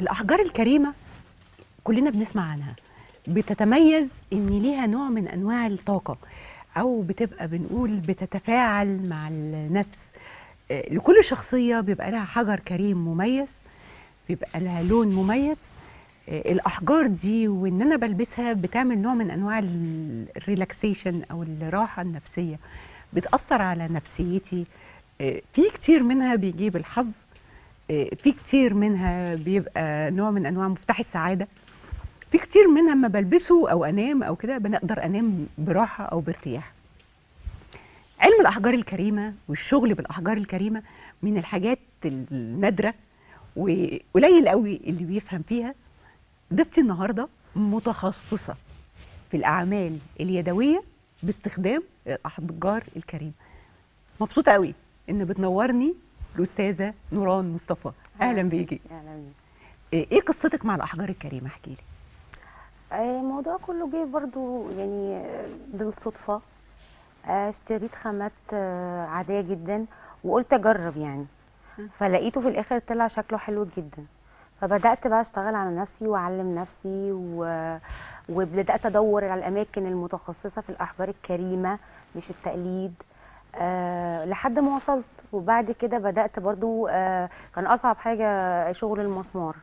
الأحجار الكريمة كلنا بنسمع عنها بتتميز إن ليها نوع من أنواع الطاقة أو بتبقى بنقول بتتفاعل مع النفس آه، لكل شخصية بيبقى لها حجر كريم مميز بيبقى لها لون مميز آه، الأحجار دي وإن أنا بلبسها بتعمل نوع من أنواع ال- الريلاكسيشن أو الراحة النفسية بتأثر على نفسيتي آه، في كتير منها بيجيب الحظ آه، في كتير منها بيبقى نوع من انواع مفتاح السعاده في كتير منها اما بلبسه او انام او كده بنقدر انام براحه او بارتياح علم الاحجار الكريمه والشغل بالاحجار الكريمه من الحاجات النادره وقليل قوي اللي بيفهم فيها ضيفتي النهارده متخصصه في الاعمال اليدويه باستخدام الاحجار الكريمه مبسوطه قوي ان بتنورني الاستاذه نوران مصطفى اهلا بيكي اهلا بيك. ايه إيه قصتك مع الاحجار الكريمه احكي لي آه، الموضوع كله جه برضو يعني آه، بالصدفة آه، اشتريت خامات آه، عادية جدا وقلت اجرب يعني فلقيته في الاخر طلع شكله حلو جدا فبدأت بقى اشتغل على نفسي واعلم نفسي و... وبدأت ادور على الاماكن المتخصصة في الاحجار الكريمة مش التقليد أه لحد ما وصلت وبعد كده بدأت برضو أه كان اصعب حاجة شغل المسمار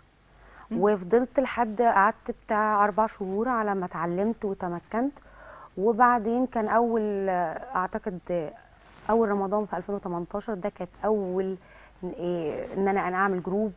وفضلت لحد قعدت بتاع اربع شهور على ما اتعلمت وتمكنت وبعدين كان اول اعتقد اول رمضان في 2018 ده كانت اول إيه، ان انا انا اعمل جروب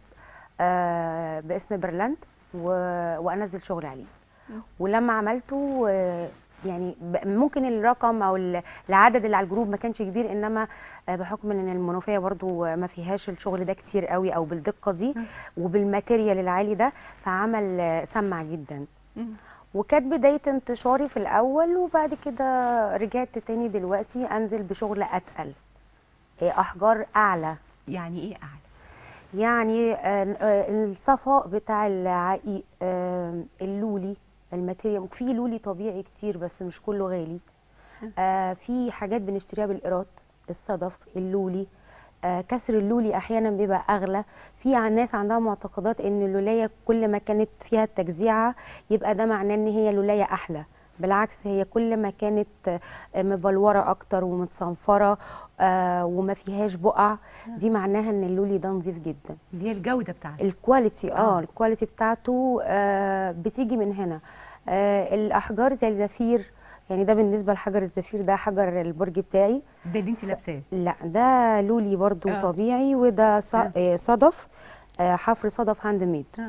آه، باسم برلاند و- وانزل شغل عليه ولما عملته آه، يعني ب- ممكن الرقم او ال- العدد اللي على الجروب ما كانش كبير انما آه، بحكم ان المنوفيه برضو آه، ما فيهاش الشغل ده كتير قوي او بالدقه دي وبالماتيريال العالي ده فعمل آه، سمع جدا وكانت بداية انتشاري في الأول وبعد كده رجعت تاني دلوقتي أنزل بشغل أتقل إيه، أحجار أعلى يعني ايه اعلى يعني آه، آه، الصفاء بتاع العقيق آه، اللولي الماتيريال في لولي طبيعي كتير بس مش كله غالي آه، في حاجات بنشتريها بالقيراط الصدف اللولي آه، كسر اللولي احيانا بيبقى اغلى في ع- ناس عندها معتقدات ان اللولايه كل ما كانت فيها التجزيعه يبقى ده معناه ان هي لولايه احلى بالعكس هي كل ما كانت آه، مبلوره اكتر ومتصنفره آه، وما فيهاش بقع دي معناها ان اللولي ده نظيف جدا اللي هي الجوده بتاعتها الكواليتي اه آه. الكواليتي بتاعته آه بتيجي من هنا آه الاحجار زي الزفير يعني ده بالنسبه لحجر الزفير ده حجر البرج بتاعي ده اللي انت لابساه لا ده لولي برضو آه. آه. طبيعي وده ص- آه. آه. صدف آه حفر صدف هاند ميد آه.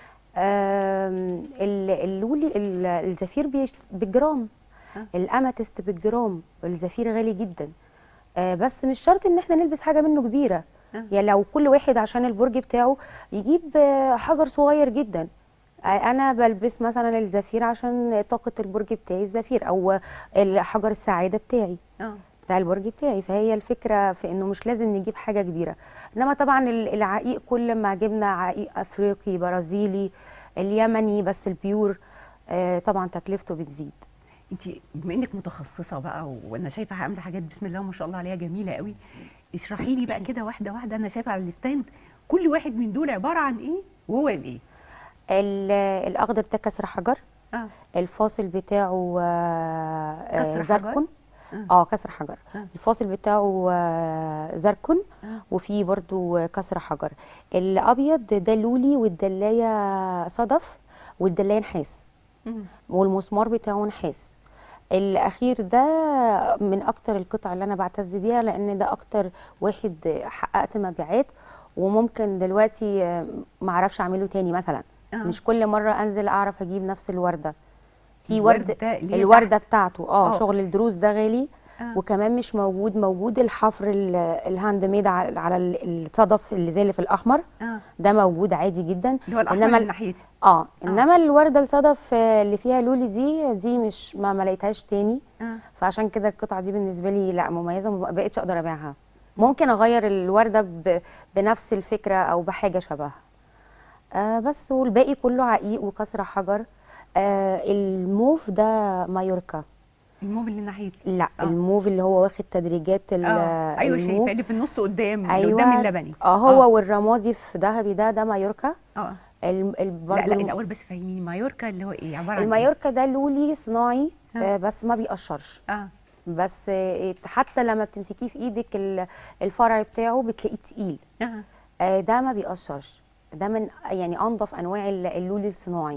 آم، ال- اللولي ال- الزفير بيش- بالجرام آه. الاماتست بالجرام الزفير غالي جدا آه، بس مش شرط ان احنا نلبس حاجه منه كبيره آه. يعني لو كل واحد عشان البرج بتاعه يجيب آه، حجر صغير جدا آه، انا بلبس مثلا الزفير عشان طاقه البرج بتاعي الزفير او حجر السعاده بتاعي اه بتاع البرج بتاعي فهي الفكره في انه مش لازم نجيب حاجه كبيره انما طبعا ال- العقيق كل ما جبنا عقيق افريقي برازيلي اليمني بس البيور آه، طبعا تكلفته بتزيد انت بما انك متخصصه بقى وانا شايفه عامله حاجات بسم الله ما شاء الله عليها جميله قوي اشرحي لي بقى كده واحده واحده انا شايفه على الستاند كل واحد من دول عباره عن ايه وهو الايه ال- الاخضر ده كسر حجر اه الفاصل بتاعه آه، آه، كسر حجر؟ زركن آه. اه كسر حجر آه. الفاصل بتاعه آه، زركن آه. وفي برضو كسر حجر الابيض ده لولي والدلايه صدف والدلايه نحاس مم. والمسمار بتاعه نحاس الاخير ده من اكتر القطع اللي انا بعتز بيها لان ده اكتر واحد حققت مبيعات وممكن دلوقتي آه، معرفش اعمله تاني مثلا آه. مش كل مره انزل اعرف اجيب نفس الورده في ورد الوردة اللي هي الورده بتاعته اه آه. شغل الدروس ده غالي آه. وكمان مش موجود موجود الحفر ال- الهاند ميد على على ال- الصدف اللي زي اللي في الاحمر اه ده موجود عادي جدا اللي هو الاحمر إنما اللي ال- ناحيتي اه انما الورده الصدف آه، اللي فيها لولي دي دي مش ما ما لقيتهاش تاني اه فعشان كده القطعه دي بالنسبه لي لا مميزه وما بقتش اقدر ابيعها ممكن اغير الورده ب- بنفس الفكره او بحاجه شبهها آه بس والباقي كله عقيق وكسر حجر آه الموف ده مايوركا الموب اللي ناحيتي لا آه. آه. الموف اللي هو واخد تدريجات ال- اه ايوه الموف. شايفاه اللي في النص قدام اللي ايوه قدام اللبني اه هو آه. والرمادي في ذهبي ده ده مايوركا اه الم- ال- لا برضو لا الم- الاول بس فهميني مايوركا اللي هو ايه عباره عن إيه؟ المايوركا ده لولي صناعي ها. آه، بس ما بيقشرش اه بس آه، حتى لما بتمسكيه في ايدك ال- الفرع بتاعه بتلاقيه تقيل اه آه، ده ما بيقشرش ده من يعني انضف انواع ال- اللولي الصناعي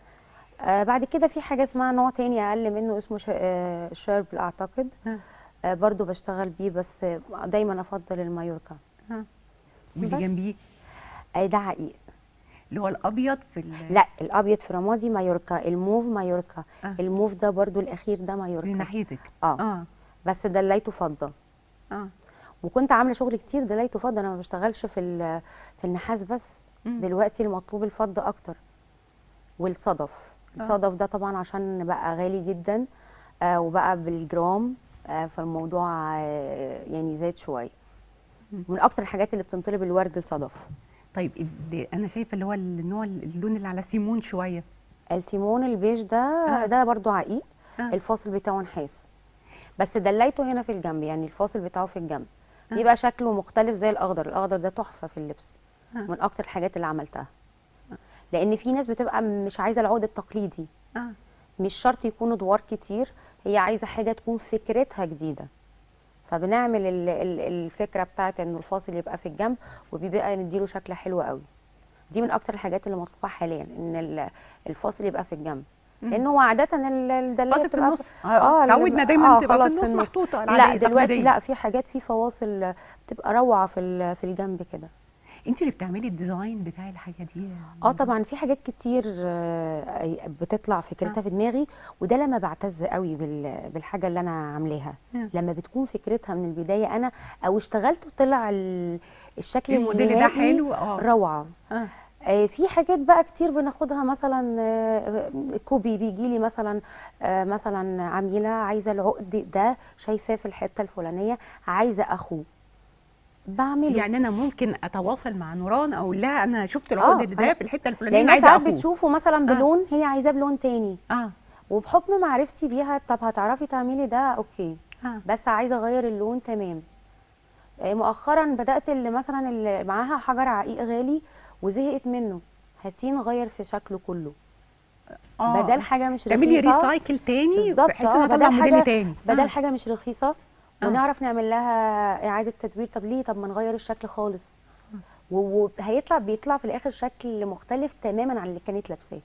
آه، بعد كده في حاجه اسمها نوع تاني اقل منه اسمه ش- آه، شرب اعتقد اه آه، برضو بشتغل بيه بس آه، دايما افضل المايوركا اه واللي بس. جنبيه آه، ده عقيق اللي هو الابيض في ال- لا الابيض في رمادي مايوركا الموف مايوركا آه. الموف ده برضو الاخير ده من مايوركا ناحيتك اه اه بس دليته فضه اه وكنت عامله شغل كتير دليته فضه انا ما بشتغلش في ال- في النحاس بس مم. دلوقتي المطلوب الفضه اكتر والصدف آه. الصدف ده طبعا عشان بقى غالي جدا آه وبقى بالجرام آه فالموضوع آه يعني زاد شويه مم. من اكتر الحاجات اللي بتنطلب الورد الصدف طيب اللي انا شايفه اللي هو النوع اللون اللي على سيمون شويه السيمون البيج ده آه. ده برضو عقيق آه. الفاصل بتاعه نحاس بس دليته هنا في الجنب يعني الفاصل بتاعه في الجنب آه. بيبقى شكله مختلف زي الاخضر الاخضر ده تحفه في اللبس آه. من اكتر الحاجات اللي عملتها لان في ناس بتبقى مش عايزه العقد التقليدي اه مش شرط يكونوا ادوار كتير هي عايزه حاجه تكون فكرتها جديده فبنعمل ال- ال- الفكره بتاعت انه الفاصل يبقى في الجنب وبيبقى مديله شكل حلو قوي دي من اكتر الحاجات اللي مطلوبه حاليا ان ال- الفاصل يبقى في الجنب مم. لان هو عاده ال- الدلايه فاصل في بتبقى النص اه اه اللي تعودنا بيبقى- دايما آه، تبقى في خلاص النص محطوطه لا العادية دلوقتي التقليدية. لا في حاجات في فواصل بتبقى روعه في ال- في الجنب كده انت اللي بتعملي الديزاين بتاع الحاجه دي اه طبعا في حاجات كتير آه، بتطلع فكرتها آه. في دماغي وده لما بعتز قوي بال- بالحاجه اللي انا عاملاها آه. لما بتكون فكرتها من البدايه انا او اشتغلت وطلع ال- الشكل الموديل ده النهائي حلو اه روعه اه آه، في حاجات بقى كتير بناخدها مثلا آه، كوبي بيجي لي مثلا آه، مثلا عميله عايزه العقد ده شايفاه في الحته الفلانيه عايزه اخوه بعمله يعني انا ممكن اتواصل مع نوران اقول لها انا شفت العقد آه. ده في الحته الفلانيه لان عايزه ساعات اخوه بتشوفه مثلا آه. بلون هي عايزاه بلون تاني اه وبحكم معرفتي بيها طب هتعرفي تعملي ده اوكي اه بس عايزه اغير اللون تمام آه، مؤخرا بدات اللي مثلا اللي معاها حجر عقيق غالي وزهقت منه هاتيه نغير في شكله كله آه. بدل حاجه مش تعملي رخيصه ريسايكل تاني بالظبط بحيث اه انها تطلع بدل موديل حاجه تاني بدل آه. حاجه مش رخيصه آه. ونعرف نعمل لها اعاده تدوير طب ليه طب ما نغير الشكل خالص و- وهيطلع بيطلع في الاخر شكل مختلف تماما عن اللي كانت لابساه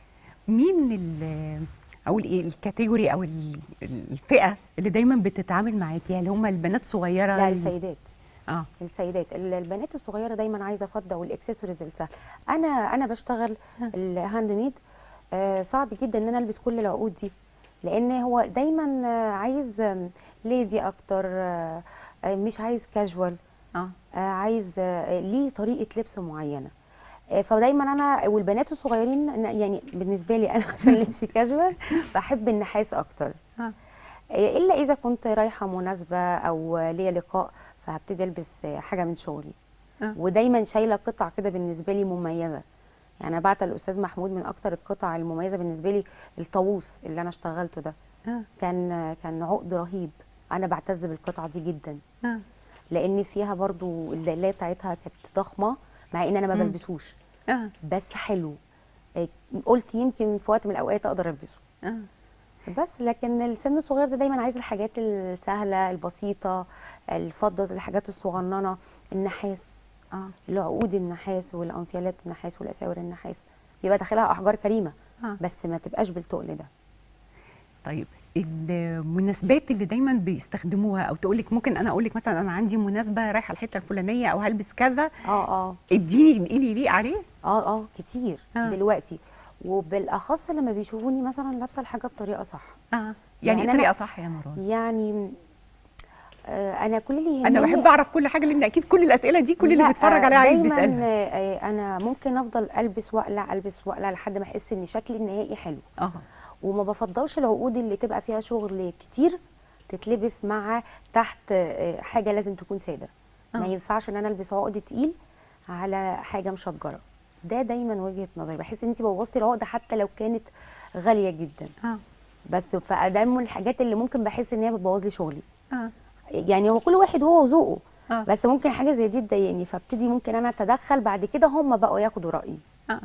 مين ال او ال- الكاتيجوري او ال- الفئه اللي دايما بتتعامل معاكي هل هم البنات الصغيره لا ال- السيدات اه السيدات ال- البنات الصغيره دايما عايزه فضه والاكسسوارز السهل انا انا بشتغل ها. الهاند ميد آه صعب جدا ان انا البس كل العقود دي لان هو دايما آه، عايز آم، ليدي اكتر آه، آه، مش عايز كاجوال اه آه، عايز آه، ليه طريقه لبس معينه آه، فدايما انا والبنات الصغيرين أنا- يعني بالنسبه لي انا عشان لبسي كاجوال بحب النحاس اكتر اه آه، الا اذا كنت رايحه مناسبه او ليا لقاء فهبتدي البس آه، حاجه من شغلي آه. ودايما شايله قطع كده بالنسبه لي مميزه يعني انا بعت الاستاذ محمود من اكتر القطع المميزه بالنسبه لي الطاووس اللي انا اشتغلته ده اه كان آه، كان عقد رهيب انا بعتز بالقطعه دي جدا اه لان فيها برضو الدلايه بتاعتها كانت ضخمه مع ان انا ما مم. بلبسوش اه بس حلو آه، قلت يمكن في وقت من الاوقات اقدر البسه اه بس لكن السن الصغير ده دايما عايز الحاجات السهله البسيطه الفضه الحاجات الصغننه النحاس اه العقود النحاس والانسيالات النحاس والاساور النحاس بيبقى داخلها احجار كريمه اه بس ما تبقاش بالتقل ده طيب المناسبات اللي دايما بيستخدموها او تقول لك ممكن انا اقول لك مثلا انا عندي مناسبه رايحه الحته الفلانيه او هلبس كذا اه اه اديني انقلي ليه عليه اه اه كتير آه. دلوقتي وبالاخص لما بيشوفوني مثلا لابسه الحاجه بطريقه صح اه يعني يعني ايه أنا- طريقه صح يا نوران يعني آه انا كل اللي يهمني انا بحب اعرف كل حاجه لان اكيد كل الاسئله دي كل اللي لا، بيتفرج عليها عايز دايما بيسالها آه، انا ممكن افضل البس واقلع البس واقلع لحد ما احس ان شكلي النهائي حلو اه وما بفضلش العقود اللي تبقى فيها شغل كتير تتلبس مع تحت آه، حاجه لازم تكون ساده ما آه. ينفعش ان انا البس عقد تقيل على حاجه مشجره ده دايما وجهه نظري بحس ان انت بوظتي العقده حتى لو كانت غاليه جدا اه بس فده من الحاجات اللي ممكن بحس ان هي بتبوظ لي شغلي اه يعني هو كل واحد هو وذوقه اه بس ممكن حاجه زي دي تضايقني فابتدي ممكن انا اتدخل بعد كده هم بقوا ياخدوا رايي اه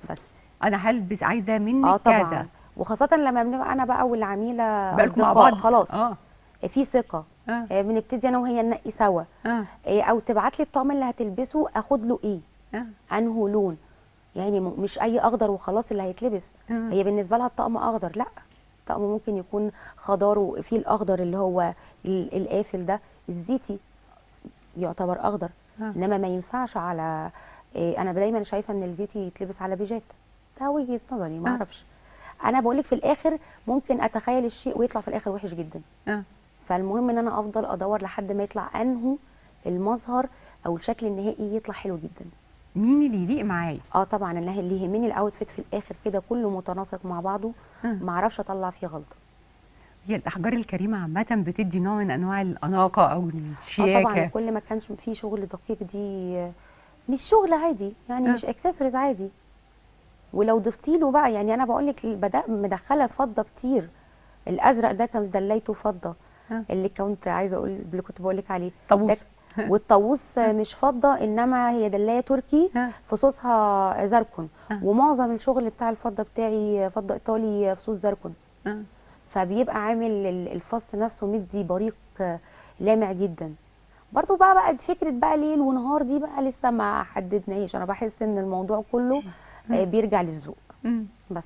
بس انا هلبس عايزه منك اه طبعا كذا وخاصه لما بنبقى انا بقى والعميله بقالكم مع أصدقاء بعض خلاص اه في ثقه اه آه، بنبتدي انا وهي ننقي سوا اه آه، او تبعت لي الطقم اللي هتلبسه اخد له ايه اه انه لون يعني م- مش اي اخضر وخلاص اللي هيتلبس آه. هي بالنسبه لها الطقم اخضر لا الطقم ممكن يكون خضار وفيه الاخضر اللي هو ال- القافل ده الزيتي يعتبر اخضر آه. انما ما ينفعش على إيه انا دايما شايفه ان الزيتي يتلبس على بيجات ده وجهه نظري ما آه. اعرفش انا بقول لك في الاخر ممكن اتخيل الشيء ويطلع في الاخر وحش جدا اه فالمهم ان انا افضل ادور لحد ما يطلع انه المظهر او الشكل النهائي يطلع حلو جدا مين اللي يليق معايا اه طبعا اللي اللي يهمني الاوتفيت في الاخر كده كله متناسق مع بعضه آه. ما اعرفش اطلع فيه غلطه هي الاحجار الكريمه عامه بتدي نوع من انواع الاناقه او اه طبعا الشياكه كل ما كانش فيه شغل دقيق دي آه، مش شغل عادي يعني آه. مش اكسسوارز عادي ولو ضفتي له بقى يعني انا بقول لك بدا مدخله فضه كتير الازرق ده كان دليته فضه آه. اللي كنت عايزه اقول اللي كنت بقول لك عليه طاووس. ده- والطاووس مش فضه انما هي دلايه تركي آه. فصوصها زركون آه. ومعظم الشغل بتاع الفضه بتاعي فضه ايطالي فصوص زركون آه. فبيبقى عامل ال- الفصل نفسه مدي بريق آه، لامع جدا برضو بقى بقى فكره بقى ليل ونهار دي بقى لسه ما حددناهاش انا بحس ان الموضوع كله آه، بيرجع للذوق مم. بس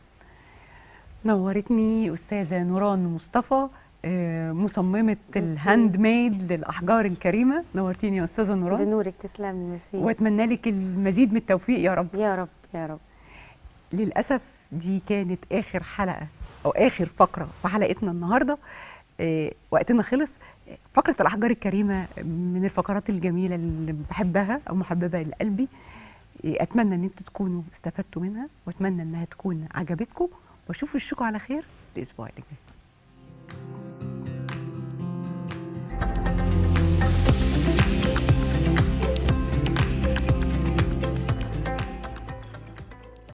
نورتني استاذه نوران مصطفى آه، مصممه الهاند ميد للاحجار الكريمه نورتيني يا استاذه نوران بنورك تسلمي ميرسي واتمنى لك المزيد من التوفيق يا رب يا رب يا رب للاسف دي كانت اخر حلقه او اخر فقره في حلقتنا النهارده آه، وقتنا خلص فقره الاحجار الكريمه من الفقرات الجميله اللي بحبها او محببه لقلبي آه، اتمنى ان انتوا تكونوا استفدتوا منها واتمنى انها تكون عجبتكم واشوف وشكم على خير الاسبوع اللي جاي